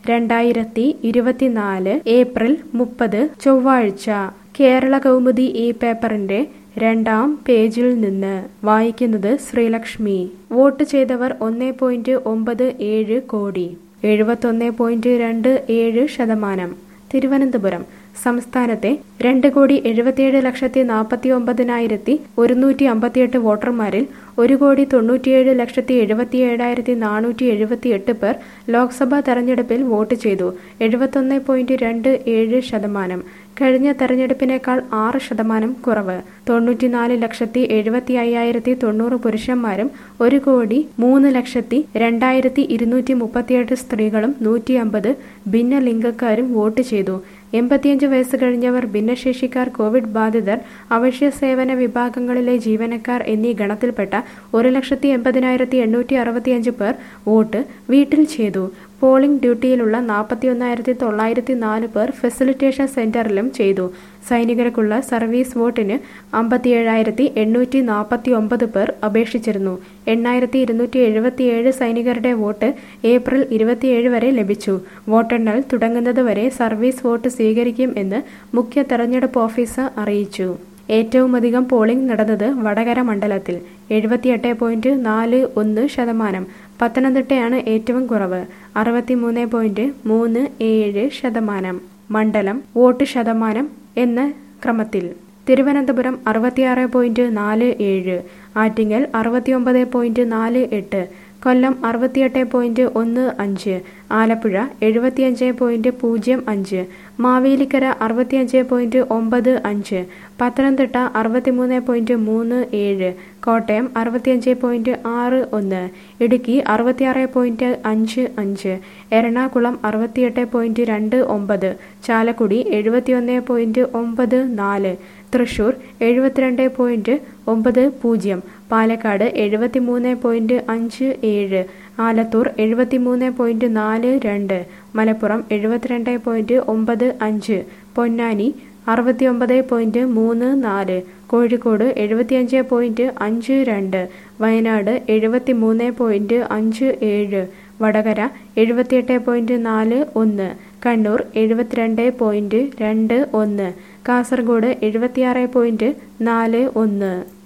രണ്ടായിരത്തി ഇരുപത്തിനാല് ഏപ്രിൽ മുപ്പത് ചൊവ്വാഴ്ച കേരള കൗമുദി ഈ പേപ്പറിന്റെ രണ്ടാം പേജിൽ നിന്ന് വായിക്കുന്നത് ശ്രീലക്ഷ്മി വോട്ട് ചെയ്തവർ ഒന്നേ പോയിന്റ് ഒമ്പത് ഏഴ് കോടി എഴുപത്തൊന്ന് പോയിന്റ് രണ്ട് ഏഴ് ശതമാനം തിരുവനന്തപുരം സംസ്ഥാനത്തെ രണ്ട് കോടി എഴുപത്തിയേഴ് ലക്ഷത്തി നാൽപ്പത്തി ഒമ്പതിനായിരത്തി ഒരുന്നൂറ്റി അമ്പത്തിയെട്ട് വോട്ടർമാരിൽ ഒരു കോടി തൊണ്ണൂറ്റിയേഴ് ലക്ഷത്തി എഴുപത്തിയേഴായിരത്തി നാനൂറ്റി എഴുപത്തിയെട്ട് പേർ ലോക്സഭാ തെരഞ്ഞെടുപ്പിൽ വോട്ട് ചെയ്തു എഴുപത്തൊന്ന് പോയിന്റ് രണ്ട് ഏഴ് ശതമാനം കഴിഞ്ഞ തെരഞ്ഞെടുപ്പിനേക്കാൾ ആറ് ശതമാനം കുറവ് തൊണ്ണൂറ്റിനാല് ലക്ഷത്തി എഴുപത്തി അയ്യായിരത്തി തൊണ്ണൂറ് പുരുഷന്മാരും ഒരു കോടി മൂന്ന് ലക്ഷത്തി രണ്ടായിരത്തി ഇരുന്നൂറ്റി മുപ്പത്തിയെട്ട് സ്ത്രീകളും നൂറ്റി അമ്പത് ഭിന്നലിംഗക്കാരും വോട്ട് ചെയ്തു എൺപത്തിയഞ്ച് വയസ്സ് കഴിഞ്ഞവർ ഭിന്നശേഷിക്കാർ കോവിഡ് ബാധിതർ അവശ്യ സേവന വിഭാഗങ്ങളിലെ ജീവനക്കാർ എന്നീ ഗണത്തിൽപ്പെട്ട ഒരു ലക്ഷത്തി എൺപതിനായിരത്തി എണ്ണൂറ്റി അറുപത്തിയഞ്ച് പേർ വോട്ട് വീട്ടിൽ ചെയ്തു പോളിംഗ് ഡ്യൂട്ടിയിലുള്ള നാൽപ്പത്തി ഒന്നായിരത്തി തൊള്ളായിരത്തി നാല് പേർ ഫെസിലിറ്റേഷൻ സെന്ററിലും ചെയ്തു സൈനികർക്കുള്ള സർവീസ് വോട്ടിന് അമ്പത്തിയേഴായിരത്തി എണ്ണൂറ്റി നാൽപ്പത്തി ഒമ്പത് പേർ അപേക്ഷിച്ചിരുന്നു എണ്ണായിരത്തി ഇരുന്നൂറ്റി എഴുപത്തിയേഴ് സൈനികരുടെ വോട്ട് ഏപ്രിൽ ഇരുപത്തിയേഴ് വരെ ലഭിച്ചു വോട്ടെണ്ണൽ തുടങ്ങുന്നതുവരെ സർവീസ് വോട്ട് സ്വീകരിക്കും എന്ന് മുഖ്യ തെരഞ്ഞെടുപ്പ് ഓഫീസർ അറിയിച്ചു ഏറ്റവുമധികം പോളിംഗ് നടന്നത് വടകര മണ്ഡലത്തിൽ എഴുപത്തിയെട്ട് പോയിന്റ് നാല് ഒന്ന് ശതമാനം പത്തനംതിട്ടയാണ് ഏറ്റവും കുറവ് അറുപത്തിമൂന്ന് പോയിന്റ് മൂന്ന് ഏഴ് ശതമാനം മണ്ഡലം വോട്ട് ശതമാനം എന്ന ക്രമത്തിൽ തിരുവനന്തപുരം അറുപത്തിയാറ് പോയിന്റ് നാല് ഏഴ് ആറ്റിങ്ങൽ അറുപത്തിയൊമ്പത് പോയിന്റ് നാല് എട്ട് കൊല്ലം അറുപത്തിയെട്ട് പോയിന്റ് ഒന്ന് അഞ്ച് ആലപ്പുഴ എഴുപത്തിയഞ്ച് പോയിന്റ് പൂജ്യം അഞ്ച് മാവേലിക്കര അറുപത്തിയഞ്ച് പോയിന്റ് ഒമ്പത് അഞ്ച് പത്തനംതിട്ട അറുപത്തിമൂന്ന് പോയിന്റ് മൂന്ന് ഏഴ് കോട്ടയം അറുപത്തിയഞ്ച് പോയിന്റ് ആറ് ഒന്ന് ഇടുക്കി അറുപത്തിയാറ് പോയിന്റ് അഞ്ച് അഞ്ച് എറണാകുളം അറുപത്തിയെട്ട് പോയിന്റ് രണ്ട് ഒമ്പത് ചാലക്കുടി എഴുപത്തിയൊന്ന് പോയിന്റ് ഒമ്പത് നാല് തൃശൂർ എഴുപത്തിരണ്ട് പോയിന്റ് ഒമ്പത് പൂജ്യം പാലക്കാട് എഴുപത്തിമൂന്ന് പോയിന്റ് അഞ്ച് ഏഴ് ആലത്തൂർ എഴുപത്തിമൂന്ന് പോയിന്റ് നാല് രണ്ട് മലപ്പുറം എഴുപത്തിരണ്ട് പോയിന്റ് ഒമ്പത് അഞ്ച് പൊന്നാനി അറുപത്തിയൊമ്പത് പോയിന്റ് മൂന്ന് നാല് കോഴിക്കോട് എഴുപത്തിയഞ്ച് പോയിന്റ് അഞ്ച് രണ്ട് വയനാട് എഴുപത്തിമൂന്ന് പോയിന്റ് അഞ്ച് ഏഴ് വടകര എഴുപത്തിയെട്ട് പോയിന്റ് നാല് ഒന്ന് കണ്ണൂർ എഴുപത്തിരണ്ട് പോയിന്റ് രണ്ട് ഒന്ന് കാസർഗോഡ് എഴുപത്തിയാറ് പോയിന്റ് നാല് ഒന്ന്